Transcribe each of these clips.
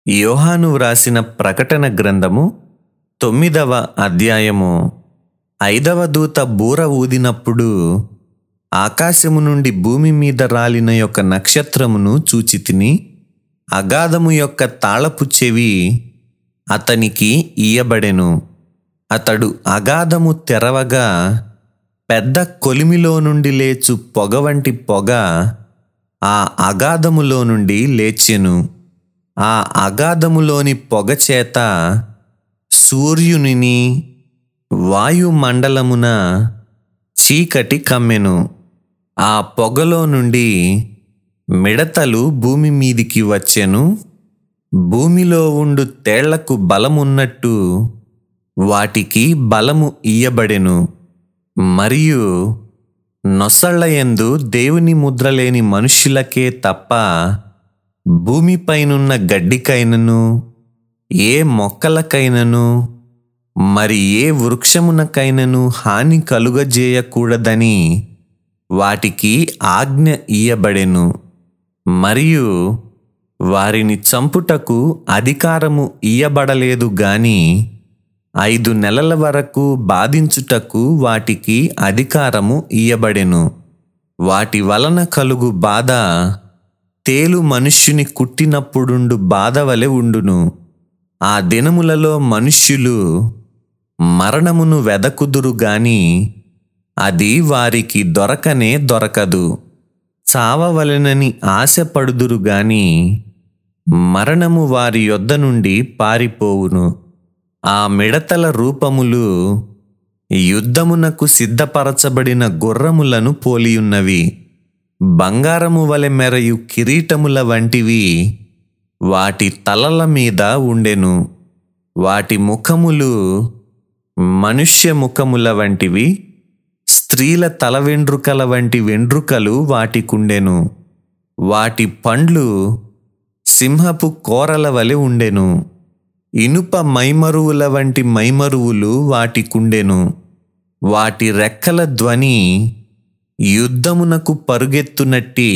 యోహాను వ్రాసిన ప్రకటన గ్రంథము తొమ్మిదవ అధ్యాయము ఐదవ దూత బూర ఊదినప్పుడు ఆకాశము నుండి భూమి మీద రాలిన యొక్క నక్షత్రమును చూచితిని అగాధము యొక్క తాళపు చెవి అతనికి ఇయ్యబడెను అతడు అగాధము తెరవగా పెద్ద కొలిమిలో నుండి లేచు పొగ వంటి పొగ ఆ అగాధములో నుండి లేచెను ఆ అగాధములోని పొగ చేత సూర్యునిని వాయుమండలమున చీకటి కమ్మెను ఆ పొగలో నుండి మిడతలు భూమి మీదికి వచ్చెను భూమిలో ఉండు తేళ్లకు బలమున్నట్టు వాటికి బలము ఇయ్యబడెను మరియు నొసళ్ళయందు దేవుని ముద్ర లేని మనుష్యులకే తప్ప భూమిపైనున్న గడ్డికైనను ఏ మొక్కలకైనను మరి ఏ వృక్షమునకైనను హాని కలుగజేయకూడదని వాటికి ఆజ్ఞ ఇయ్యబడెను మరియు వారిని చంపుటకు అధికారము ఇయ్యబడలేదు గాని ఐదు నెలల వరకు బాధించుటకు వాటికి అధికారము ఇయ్యబడెను వాటి వలన కలుగు బాధ తేలు మనుష్యుని కుట్టినప్పుడుండు బాధ వలె ఉండును ఆ దినములలో మనుష్యులు మరణమును వెదకుదురు గాని అది వారికి దొరకనే దొరకదు చావవలెనని ఆశపడుదురు గాని మరణము వారి యొద్ద నుండి పారిపోవును ఆ మిడతల రూపములు యుద్ధమునకు సిద్ధపరచబడిన గుర్రములను పోలియున్నవి బంగారము వలె మెరయు కిరీటముల వంటివి వాటి తలల మీద ఉండెను వాటి ముఖములు మనుష్య ముఖముల వంటివి స్త్రీల తల వెండ్రుకల వంటి వెండ్రుకలు వాటికుండెను వాటి పండ్లు సింహపు కోరల వలె ఉండెను ఇనుప మైమరువుల వంటి మైమరువులు వాటికుండెను వాటి రెక్కల ధ్వని యుద్ధమునకు పరుగెత్తునట్టి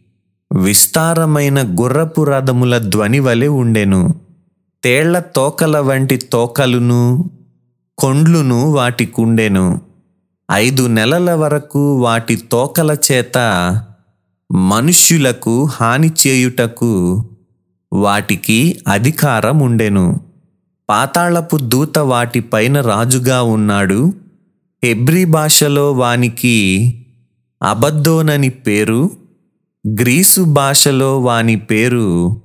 విస్తారమైన గుర్రపు రథముల ధ్వని వలె ఉండెను తేళ్ల తోకల వంటి తోకలును కొండ్లును వాటికుండెను ఐదు నెలల వరకు వాటి తోకల చేత మనుష్యులకు హాని చేయుటకు వాటికి అధికారం ఉండెను పాతాళపు దూత వాటిపైన రాజుగా ఉన్నాడు హెబ్రీ భాషలో వానికి అబద్దోనని పేరు గ్రీసు భాషలో వాని పేరు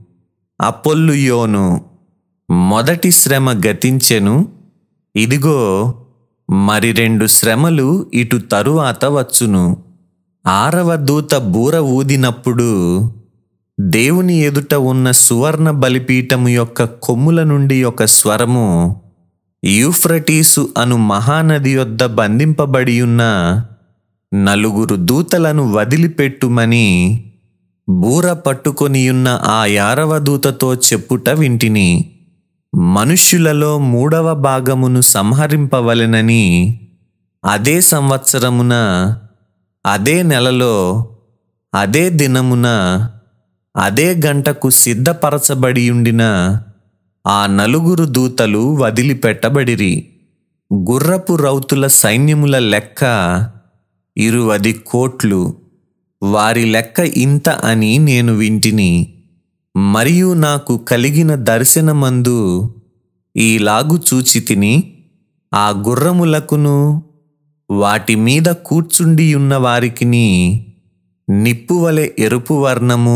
అపొల్లుయోను మొదటి శ్రమ గతించెను ఇదిగో మరి రెండు శ్రమలు ఇటు తరువాత వచ్చును ఆరవ దూత బూర ఊదినప్పుడు దేవుని ఎదుట ఉన్న సువర్ణ బలిపీఠము యొక్క కొమ్ముల నుండి ఒక స్వరము యూఫ్రటీసు అను మహానది యొద్ద బంధింపబడి ఉన్న నలుగురు దూతలను వదిలిపెట్టుమని బూర పట్టుకొనియున్న ఆ యారవ దూతతో చెప్పుట వింటిని మనుష్యులలో మూడవ భాగమును సంహరింపవలెనని అదే సంవత్సరమున అదే నెలలో అదే దినమున అదే గంటకు సిద్ధపరచబడి ఉండిన ఆ నలుగురు దూతలు వదిలిపెట్టబడిరి గుర్రపు రౌతుల సైన్యముల లెక్క ఇరువది కోట్లు వారి లెక్క ఇంత అని నేను వింటిని మరియు నాకు కలిగిన దర్శనమందు ఈలాగు చూచి తిని ఆ గుర్రములకును వాటి మీద కూర్చుండి ఉన్న వారికిని నిప్పువలె ఎరుపు వర్ణము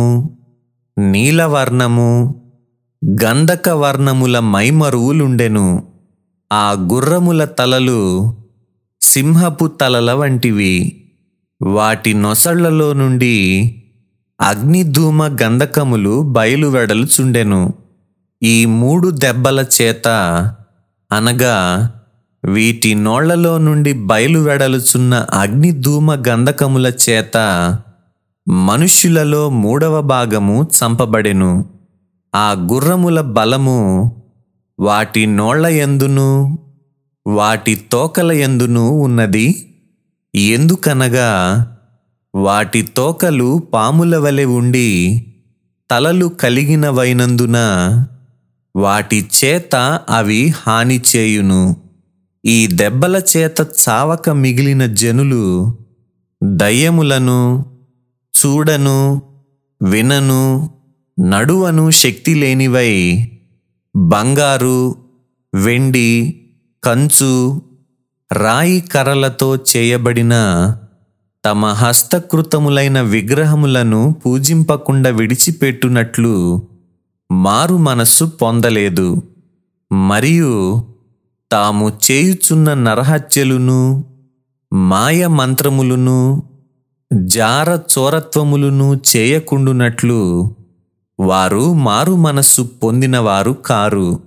నీలవర్ణము గంధక వర్ణముల మైమరువులుండెను ఆ గుర్రముల తలలు సింహపు తలల వంటివి వాటి నొసళ్లలో నుండి అగ్నిధూమ గంధకములు బయలువెడలుచుండెను ఈ మూడు దెబ్బల చేత అనగా వీటి నోళ్లలో నుండి బయలువెడలుచున్న అగ్నిధూమ గంధకముల చేత మనుష్యులలో మూడవ భాగము చంపబడెను ఆ గుర్రముల బలము వాటి నోళ్ల ఎందును వాటి తోకల ఎందును ఉన్నది ఎందుకనగా వాటి తోకలు పాముల వలె ఉండి తలలు కలిగినవైనందున వాటి చేత అవి హాని చేయును ఈ దెబ్బల చేత చావక మిగిలిన జనులు దయ్యములను చూడను వినను నడువను శక్తి లేనివై బంగారు వెండి కంచు రాయి కర్రలతో చేయబడిన తమ హస్తకృతములైన విగ్రహములను పూజింపకుండా విడిచిపెట్టునట్లు మారు మనస్సు పొందలేదు మరియు తాము చేయుచున్న నరహత్యలును మాయ మంత్రములును జార చోరత్వములును చేయకుండునట్లు వారు మారు మనస్సు పొందినవారు కారు